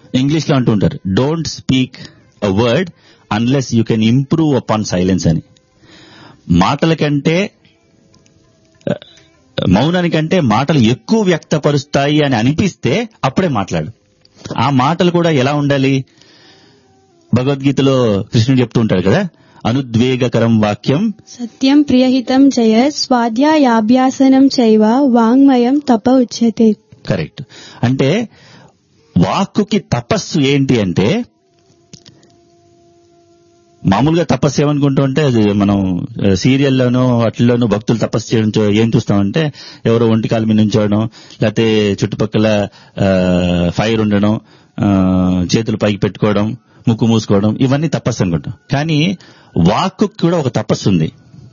English లో అంటూ ఉంటారు don't speak a word unless you can improve upon silence అని మాటల కంటే ఆ, మౌనానికంటే మాటలు ఎక్కువ వ్యక్తపరుస్తాయి అని అనిపిస్తే అప్పుడే మాట్లాడు ఆ మాటలు కూడా ఎలా ఉండాలి భగవద్గీతలో కృష్ణుడు చెప్తూ ఉంటాడు కదా అనుద్వేగకరం వాక్యం సత్యం ప్రియహితం జయ స్వాధ్యాయాభ్యాసనం చైవ వాంగ్మయం తప ఉచ్యతే కరెక్ట్ అంటే వాక్కుకి తపస్సు ఏంటి అంటే మామూలుగా తపస్సు ఏమనుకుంటూ ఉంటే అది మనం ఆ, సీరియల్లోనూ వాటిల్లోనూ భక్తులు తపస్సు చేయడం చూ- ఏం చూస్తామంటే ఎవరో ఒంటి కాలు మీద నుంచోవడం లేకపోతే చుట్టుపక్కల ఆ, ఫైర్ ఉండడం ఆ, చేతులు పైకి పెట్టుకోవడం ముక్కు మూసుకోవడం ఇవన్నీ తపస్సు అనుకుంటాం కానీ వాక్కు కూడా ఒక తపస్సు ఉంది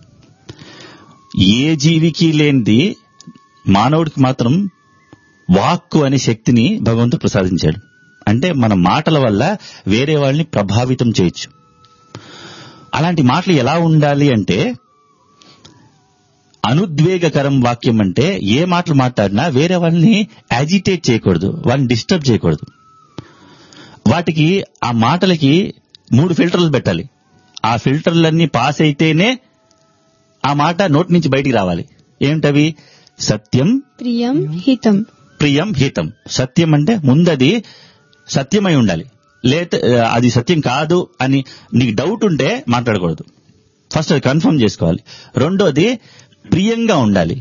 ఏ జీవికి లేనిది మానవుడికి మాత్రం వాక్కు అనే శక్తిని భగవంతుడు ప్రసాదించాడు అంటే మన మాటల వల్ల వేరే వాళ్ళని ప్రభావితం చేయొచ్చు అలాంటి మాటలు ఎలా ఉండాలి అంటే అనుద్వేగకరం వాక్యం అంటే ఏ మాటలు మాట్లాడినా వేరే వాళ్ళని యాజిటేట్ చేయకూడదు వాళ్ళని డిస్టర్బ్ చేయకూడదు వాటికి ఆ మాటలకి మూడు ఫిల్టర్లు పెట్టాలి ఆ ఫిల్టర్లన్నీ పాస్ అయితేనే ఆ మాట నోటి నుంచి బయటికి రావాలి ఏమిటవి సత్యం ప్రియం హితం ప్రియం హితం సత్యం అంటే ముందది సత్యమై ఉండాలి లేత అది సత్యం కాదు అని నీకు డౌట్ ఉంటే మాట్లాడకూడదు ఫస్ట్ అది కన్ఫర్మ్ చేసుకోవాలి రెండోది ప్రియంగా ఉండాలి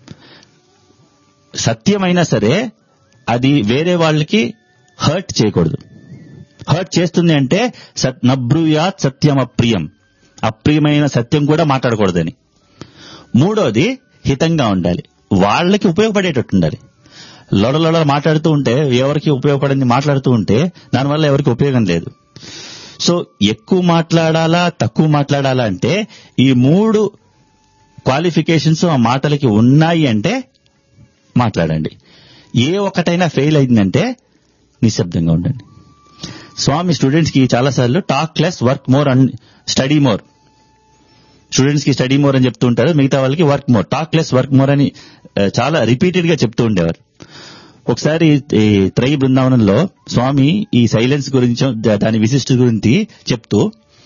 సత్యమైనా సరే అది వేరే వాళ్ళకి హర్ట్ చేయకూడదు హర్ట్ చేస్తుంది అంటే సత్ నబ్రూయాత్ సత్యం అప్రియం అప్రియమైన సత్యం కూడా మాట్లాడకూడదని మూడోది హితంగా ఉండాలి వాళ్ళకి ఉపయోగపడేటట్టు ఉండాలి లొడలొడ మాట్లాడుతూ ఉంటే ఎవరికి ఉపయోగపడింది మాట్లాడుతూ ఉంటే దానివల్ల ఎవరికి ఉపయోగం లేదు సో ఎక్కువ మాట్లాడాలా తక్కువ మాట్లాడాలా అంటే ఈ మూడు క్వాలిఫికేషన్స్ ఆ మాటలకి ఉన్నాయి అంటే మాట్లాడండి ఏ ఒక్కటైనా ఫెయిల్ అయిందంటే నిశ్శబ్దంగా ఉండండి స్వామి స్టూడెంట్స్ కి చాలాసార్లు talk less work more and study more students కి స్టడీ మోర్ అని చెప్తూ ఉంటారు మిగతా వాళ్ళకి work more talk less work more అని ఆ, చాలా రిపీటెడ్ గా చెప్తూ ఉండేవారు ఒకసారి ఈ త్రయి బృందావనంలో స్వామి ఈ సైలెన్స్ గురించి దా- దాని విశిష్ట గురించి చెప్తూ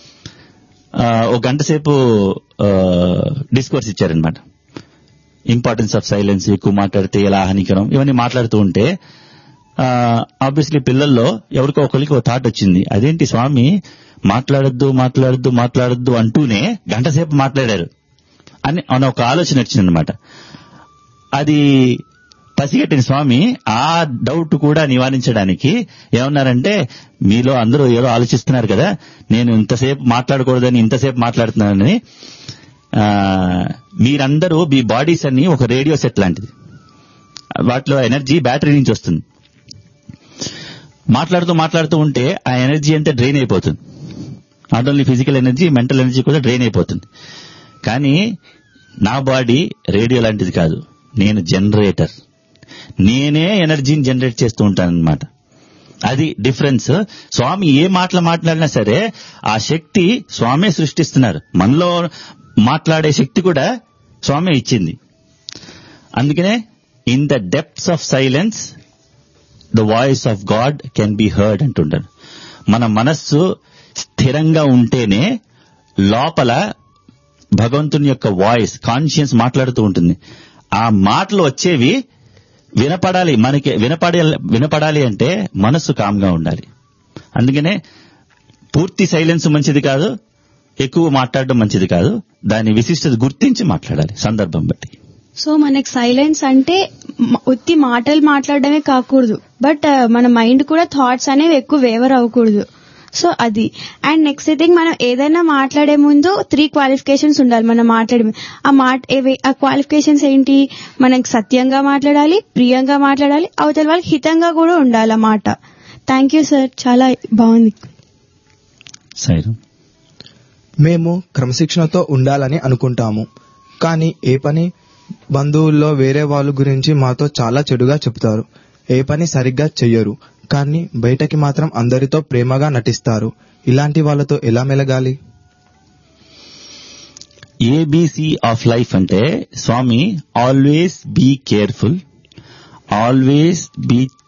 ఆ, ఒక గంట సేపు డిస్కోర్స్ ఇచ్చారనమాట ఇంపార్టెన్స్ ఆఫ్ సైలెన్స్ ఎక్కువ మాట్లాడితే ఎలా హానికరం ఇవన్నీ మాట్లాడుతూ ఉంటే ఆబ్వియస్లీ పిల్లల్లో ఎవరికో ఒకరికి ఒక థాట్ వచ్చింది అదేంటి స్వామి మాట్లాడొద్దు మాట్లాడొద్దు మాట్లాడొద్దు అంటూనే గంట సేపు మాట్లాడారు అని అని ఒక ఆలోచన వచ్చిందనమాట అది పసిగట్టిన స్వామి ఆ డౌట్ కూడా నివారించడానికి ఏమన్నారంటే మీలో అందరూ ఏదో ఆలోచిస్తున్నారు కదా నేను ఇంతసేపు మాట్లాడకూడదని ఇంతసేపు మాట్లాడుతున్నానని ఆ, మీరందరూ మీ బాడీస్ అన్ని ఒక రేడియో సెట్ లాంటిది వాటిలో ఎనర్జీ బ్యాటరీ నుంచి వస్తుంది మాట్లాడుతూ మాట్లాడుతూ ఉంటే ఆ ఎనర్జీ అంతా డ్రైన్ అయిపోతుంది not only physical energy mental energy కూడా డ్రైన్ అయిపోతుంది కానీ నా బాడీ రేడియో లాంటిది కాదు నేను జనరేటర్ నేనే ఎనర్జీని జనరేట్ చేస్తూ ఉంటాను అనమాట అది డిఫరెన్స్ స్వామి ఏ మాటలు మాట్లాడినా సరే ఆ శక్తి స్వామే సృష్టిస్తున్నారు మనలో మాట్లాడే శక్తి కూడా స్వామే ఇచ్చింది అందుకనే in the depths of silence the voice of God can be heard అంటుంటారు మన మనస్సు స్థిరంగా ఉంటేనే లోపల భగవంతుని యొక్క వాయిస్ కాన్షియన్స్ మాట్లాడుతూ ఉంటుంది ఆ మాటలు వచ్చేవి వినపడాలి మనకి వినపడే వినపడాలి అంటే మనస్సు కామ్గా ఉండాలి అందుకనే పూర్తి సైలెన్స్ మంచిది కాదు ఎక్కువ మాట్లాడడం మంచిది కాదు దాని విశిష్టత గుర్తించి మాట్లాడాలి సందర్భం బట్టి సో మనకి సైలెన్స్ అంటే మ- ఉత్తి మాటలు మాట్లాడడమే కాకూడదు బట్ మన మైండ్ కూడా థాట్స్ అనేవి ఎక్కువ వేవర్ అవ్వకూడదు సో అది అండ్ నెక్స్ట్ థింగ్ మనం ఏదైనా మాట్లాడే ముందు త్రీ క్వాలిఫికేషన్స్ ఉండాలి మనం మాట్లాడే ముందు. ఆ మాట ఏవి- ఆ క్వాలిఫికేషన్స్ ఏంటి మనకి సత్యంగా మాట్లాడాలి ప్రియంగా మాట్లాడాలి అవతల వాళ్ళకి హితంగా కూడా ఉండాలి ఆ మాట థ్యాంక్ యూ సార్ చాలా బాగుంది సైరం మేము క్రమశిక్షణతో ఉండాలని అనుకుంటాము కానీ ఏ పని బంధువుల్లో వేరే వాళ్ళ గురించి మాతో చాలా చెడుగా చెప్తారు ఏ పని సరిగ్గా చెయ్యరు కానీ బయటకి మాత్రం అందరితో ప్రేమగా నటిస్తారు ఇలాంటి వాళ్ళతో ఎలా మెలగాలి ఏబిసి ఆఫ్ లైఫ్ అంటే Swami always be careful always be